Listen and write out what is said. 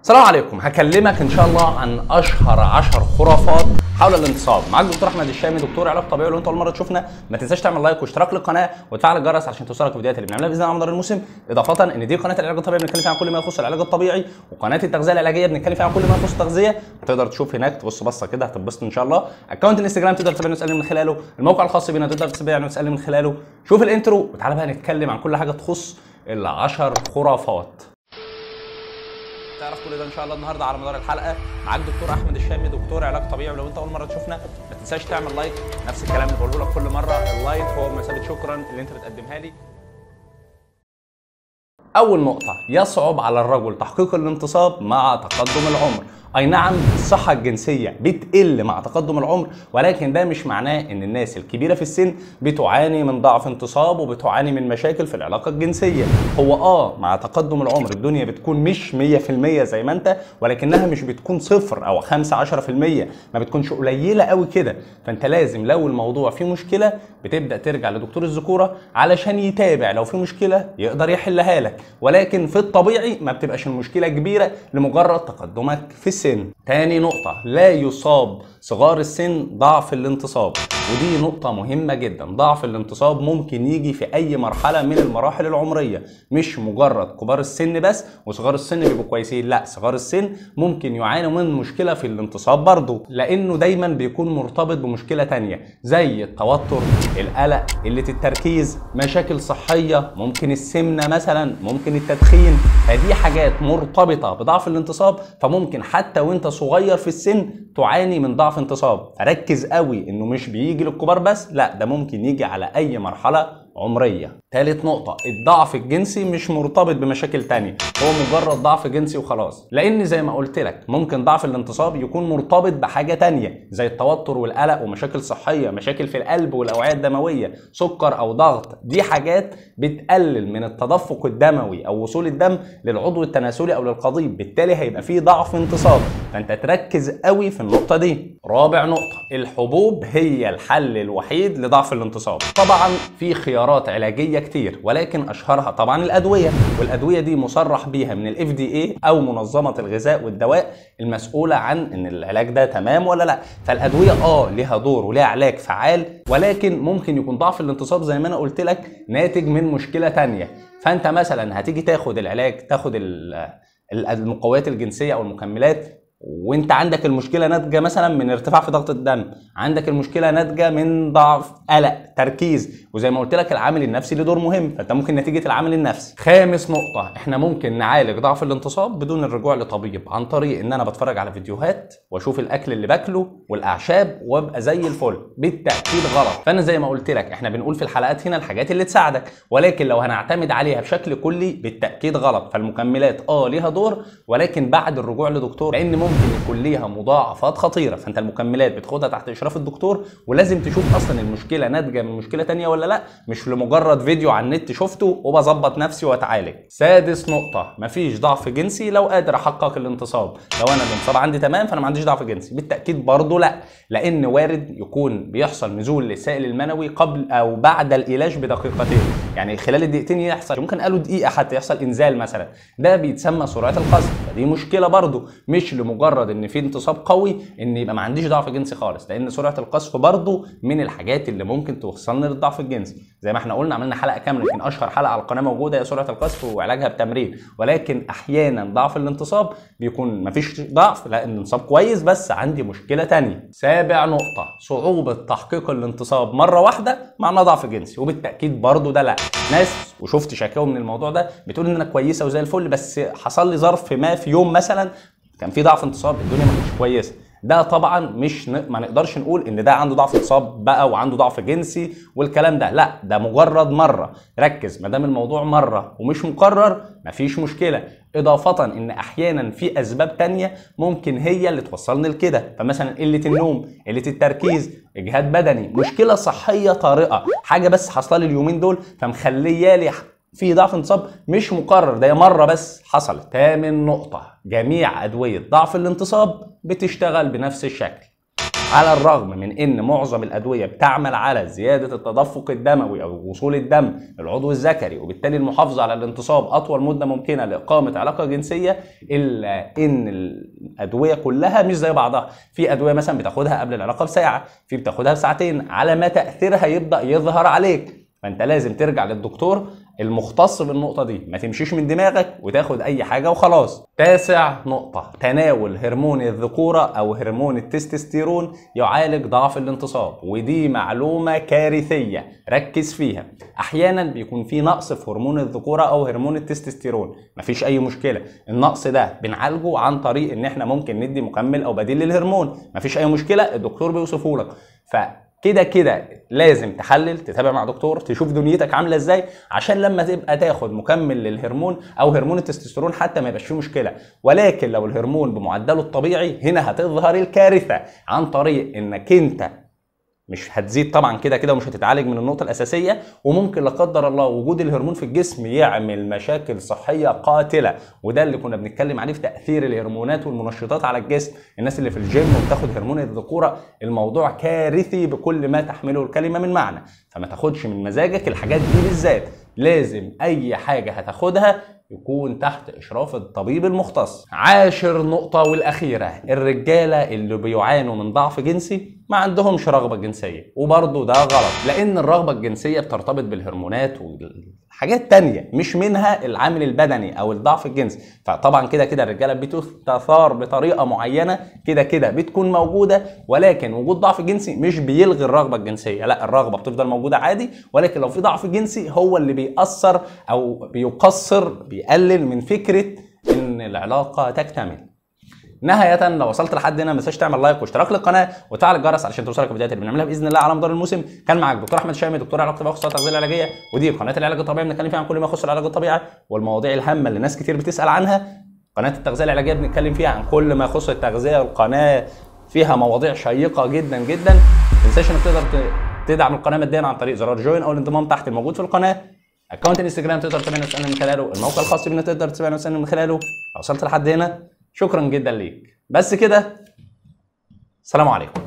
السلام عليكم هكلمك ان شاء الله عن اشهر 10 خرافات حول الانتصاب معاك دكتور احمد الشامي دكتور علاج طبيعي ولو انت اول مره تشوفنا ما تنساش تعمل لايك واشتراك للقناه وتفعل الجرس عشان توصلك الفيديوهات اللي بنعملها باذن الله على مدار الموسم اضافه ان دي قناه العلاج الطبيعي بنتكلم فيها عن كل ما يخص العلاج الطبيعي وقناه التغذيه العلاجيه بنتكلم فيها عن كل ما يخص التغذيه تقدر تشوف هناك تبص بصه كده هتتبسط ان شاء الله اكونت الانستجرام تقدر تتابعني وتسالني من خلاله الموقع الخاص بينا تقدر تتابعني وتسالني من خلاله شوف الانترو وتعالى بقى نتكلم عن كل حاجه تخص العشر خرافات تعرف كل ده ان شاء الله النهارده على مدار الحلقه معاك دكتور احمد الشامي دكتور علاج طبيعي ولو انت اول مره تشوفنا ما تنساش تعمل لايك نفس الكلام اللي بقوله لك كل مره اللايك هو مثابه شكرا اللي انت بتقدمها لي اول نقطه يصعب على الرجل تحقيق الانتصاب مع تقدم العمر اي نعم الصحه الجنسيه بتقل مع تقدم العمر ولكن ده مش معناه ان الناس الكبيره في السن بتعاني من ضعف انتصاب وبتعاني من مشاكل في العلاقه الجنسيه هو اه مع تقدم العمر الدنيا بتكون مش 100% زي ما انت ولكنها مش بتكون صفر او 5 10% ما بتكونش قليله قوي كده فانت لازم لو الموضوع فيه مشكله بتبدا ترجع لدكتور الذكوره علشان يتابع لو في مشكله يقدر يحلها لك ولكن في الطبيعي ما بتبقاش المشكله كبيره لمجرد تقدمك في السن تاني نقطه لا يصاب صغار السن ضعف الانتصاب ودي نقطة مهمة جدا ضعف الانتصاب ممكن يجي في أي مرحلة من المراحل العمرية مش مجرد كبار السن بس وصغار السن بيبقوا كويسين لا صغار السن ممكن يعانوا من مشكلة في الانتصاب برضه لأنه دايما بيكون مرتبط بمشكلة تانية زي التوتر القلق قلة التركيز مشاكل صحية ممكن السمنة مثلا ممكن التدخين فدي حاجات مرتبطة بضعف الانتصاب فممكن حتى وانت صغير في السن تعاني من ضعف انتصاب فركز قوي انه مش بيجي للكبار بس لا ده ممكن يجي على اي مرحلة عمرية تالت نقطة الضعف الجنسي مش مرتبط بمشاكل تانية هو مجرد ضعف جنسي وخلاص لان زي ما قلت لك ممكن ضعف الانتصاب يكون مرتبط بحاجة تانية زي التوتر والقلق ومشاكل صحية مشاكل في القلب والاوعية الدموية سكر او ضغط دي حاجات بتقلل من التدفق الدموي او وصول الدم للعضو التناسلي او للقضيب بالتالي هيبقى فيه ضعف انتصاب فانت تركز قوي في النقطة دي رابع نقطة الحبوب هي الحل الوحيد لضعف الانتصاب طبعا في خيارات علاجية كتير ولكن اشهرها طبعا الادوية والادوية دي مصرح بيها من الاف دي اي او منظمة الغذاء والدواء المسؤولة عن ان العلاج ده تمام ولا لا فالادوية اه ليها دور وليها علاج فعال ولكن ممكن يكون ضعف الانتصاب زي ما انا قلت لك ناتج من مشكلة تانية فانت مثلا هتيجي تاخد العلاج تاخد المقويات الجنسية او المكملات وانت عندك المشكله ناتجه مثلا من ارتفاع في ضغط الدم عندك المشكله ناتجه من ضعف قلق تركيز وزي ما قلت لك العامل النفسي له دور مهم فانت ممكن نتيجه العامل النفسي خامس نقطه احنا ممكن نعالج ضعف الانتصاب بدون الرجوع لطبيب عن طريق ان انا بتفرج على فيديوهات واشوف الاكل اللي باكله والاعشاب وابقى زي الفل بالتاكيد غلط فانا زي ما قلت لك احنا بنقول في الحلقات هنا الحاجات اللي تساعدك ولكن لو هنعتمد عليها بشكل كلي بالتاكيد غلط فالمكملات اه ليها دور ولكن بعد الرجوع لدكتور لان ممكن يكون ليها مضاعفات خطيره فانت المكملات بتاخدها تحت اشراف الدكتور ولازم تشوف اصلا المشكله ناتجه من مشكله تانية ولا لا مش لمجرد فيديو على النت شفته وبظبط نفسي واتعالج سادس نقطه مفيش ضعف جنسي لو قادر احقق الانتصاب لو انا الانتصاب عندي تمام فانا ما عنديش ضعف جنسي بالتاكيد برضه لا لان وارد يكون بيحصل نزول للسائل المنوي قبل او بعد العلاج بدقيقتين يعني خلال الدقيقتين يحصل ممكن قالوا دقيقه حتى يحصل انزال مثلا ده بيتسمى سرعه القذف فدي مشكله برضه مش لمجرد ان في انتصاب قوي ان يبقى ما عنديش ضعف جنسي خالص لان سرعه القذف برضه من الحاجات اللي ممكن توصلني للضعف الجنسي زي ما احنا قلنا عملنا حلقه كامله يمكن اشهر حلقه على القناه موجوده هي سرعه القذف وعلاجها بتمرين ولكن احيانا ضعف الانتصاب بيكون ما فيش ضعف لا الانتصاب كويس بس عندي مشكله تانية سابع نقطه صعوبه تحقيق الانتصاب مره واحده معناه ضعف جنسي وبالتاكيد برضه ده لا ناس وشفت شكاوى من الموضوع ده بتقول ان انا كويسه وزي الفل بس حصل لي ظرف ما في يوم مثلا كان في ضعف انتصاب الدنيا ما كانتش كويسه ده طبعا مش ن... ما نقدرش نقول ان ده عنده ضعف انتصاب بقى وعنده ضعف جنسي والكلام ده لا ده مجرد مره ركز ما دام الموضوع مره ومش مكرر مفيش مشكله اضافه ان احيانا في اسباب تانية ممكن هي اللي توصلني لكده فمثلا قله النوم قله التركيز اجهاد بدني مشكله صحيه طارئه حاجه بس حاصله لي اليومين دول فمخليه لي في ضعف انتصاب مش مكرر ده مره بس حصلت تامن نقطه جميع ادويه ضعف الانتصاب بتشتغل بنفس الشكل على الرغم من ان معظم الادويه بتعمل على زياده التدفق الدموي او وصول الدم للعضو الذكري وبالتالي المحافظه على الانتصاب اطول مده ممكنه لاقامه علاقه جنسيه الا ان الادويه كلها مش زي بعضها في ادويه مثلا بتاخدها قبل العلاقه بساعه في بتاخدها بساعتين على ما تاثيرها يبدا يظهر عليك فانت لازم ترجع للدكتور المختص بالنقطة دي ما تمشيش من دماغك وتاخد أي حاجة وخلاص تاسع نقطة تناول هرمون الذكورة أو هرمون التستوستيرون يعالج ضعف الانتصاب ودي معلومة كارثية ركز فيها أحيانا بيكون في نقص في هرمون الذكورة أو هرمون التستوستيرون مفيش أي مشكلة النقص ده بنعالجه عن طريق إن إحنا ممكن ندي مكمل أو بديل للهرمون مفيش أي مشكلة الدكتور بيوصفه لك ف كده كده لازم تحلل تتابع مع دكتور تشوف دنيتك عامله ازاي عشان لما تبقى تاخد مكمل للهرمون او هرمون التستوستيرون حتى ما يبقاش فيه مشكله ولكن لو الهرمون بمعدله الطبيعي هنا هتظهر الكارثه عن طريق انك انت مش هتزيد طبعا كده كده ومش هتتعالج من النقطة الأساسية وممكن لا قدر الله وجود الهرمون في الجسم يعمل مشاكل صحية قاتلة وده اللي كنا بنتكلم عليه في تأثير الهرمونات والمنشطات على الجسم الناس اللي في الجيم وبتاخد هرمون الذكورة الموضوع كارثي بكل ما تحمله الكلمة من معنى فما تاخدش من مزاجك الحاجات دي بالذات لازم أي حاجة هتاخدها يكون تحت اشراف الطبيب المختص عاشر نقطة والأخيرة الرجالة اللي بيعانوا من ضعف جنسي ما عندهمش رغبة جنسية وبرضه ده غلط لأن الرغبة الجنسية بترتبط بالهرمونات وحاجات تانية مش منها العامل البدني أو الضعف الجنسي فطبعا كده كده الرجالة بتثار بطريقة معينة كده كده بتكون موجودة ولكن وجود ضعف جنسي مش بيلغي الرغبة الجنسية لا الرغبة بتفضل موجودة عادي ولكن لو في ضعف جنسي هو اللي بيأثر أو بيقصر بيقلل من فكرة إن العلاقة تكتمل نهاية لو وصلت لحد هنا ما تنساش تعمل لايك واشتراك للقناة وتفعل الجرس علشان توصلك الفيديوهات اللي بنعملها بإذن الله على مدار الموسم كان معاك دكتور أحمد شامي دكتور علاج طبيعي وخصوصات التغذية العلاجية ودي قناة العلاج الطبيعي بنتكلم فيها عن كل ما يخص العلاج الطبيعي والمواضيع الهامة اللي ناس كتير بتسأل عنها قناة التغذية العلاجية بنتكلم فيها عن كل ما يخص التغذية والقناة فيها مواضيع شيقة جدا جدا ما تنساش انك تقدر تدعم القناة ماديا عن طريق زرار جوين او الانضمام تحت الموجود في القناة اكونت الانستجرام تقدر تتابعنا وتسالنا من خلاله الموقع الخاص بينا تقدر تتابعنا وتسالنا من خلاله لو وصلت لحد هنا شكرا جدا ليك بس كده سلام عليكم